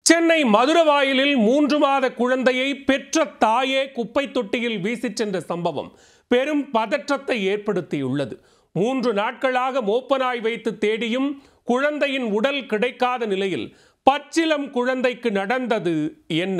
சென்னை மதுரவாயிலில் மூன்று மாத குழந்தையை பெற்ற தாயே குப்பை தொட்டியில் வீசிச் சென்ற சம்பவம் பெரும் பதற்றத்தை ஏற்படுத்தியுள்ளது மூன்று நாட்களாக மோப்பனாய் வைத்து தேடியும் குழந்தையின் உடல் கிடைக்காத நிலையில் பச்சிலம் குழந்தைக்கு நடந்தது என்ன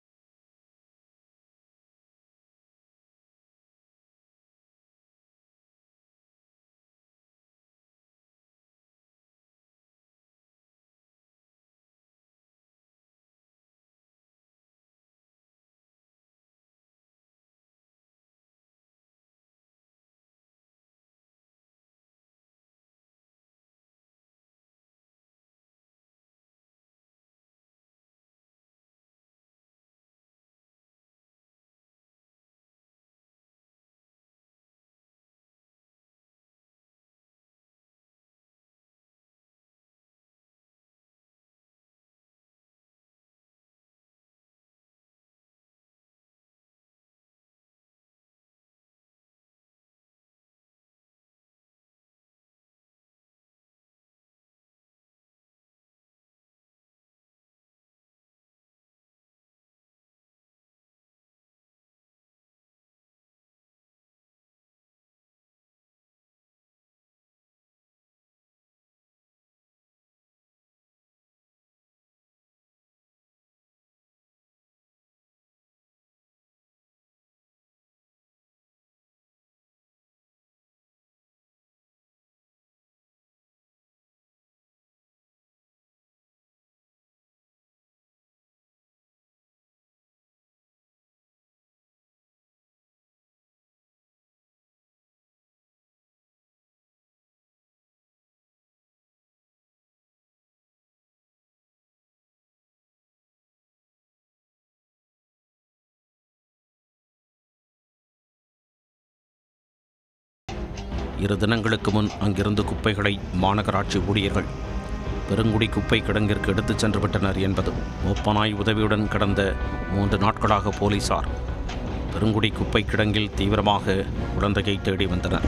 இரு தினங்களுக்கு முன் அங்கிருந்து குப்பைகளை மாநகராட்சி ஊழியர்கள் பெருங்குடி குப்பை கிடங்கிற்கு எடுத்துச் சென்று விட்டனர் என்பது ஒப்பனாய் உதவியுடன் கடந்த மூன்று நாட்களாக போலீசார் பெருங்குடி குப்பை கிடங்கில் தீவிரமாக குழந்தையை தேடி வந்தனர்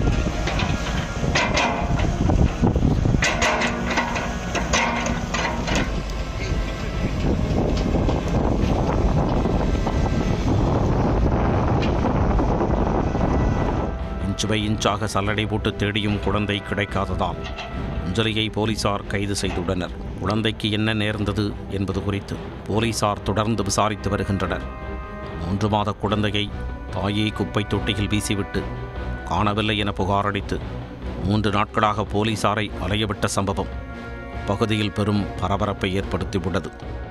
இன்ச் பை இன்ச்சாக சல்லடை போட்டு தேடியும் குழந்தை கிடைக்காததால் அஞ்சலியை போலீசார் கைது செய்துள்ளனர் குழந்தைக்கு என்ன நேர்ந்தது என்பது குறித்து போலீசார் தொடர்ந்து விசாரித்து வருகின்றனர் மூன்று மாத குழந்தையை தாயை குப்பை தொட்டியில் வீசிவிட்டு காணவில்லை என புகாரளித்து மூன்று நாட்களாக போலீசாரை அலையவிட்ட சம்பவம் பகுதியில் பெரும் பரபரப்பை ஏற்படுத்தியுள்ளது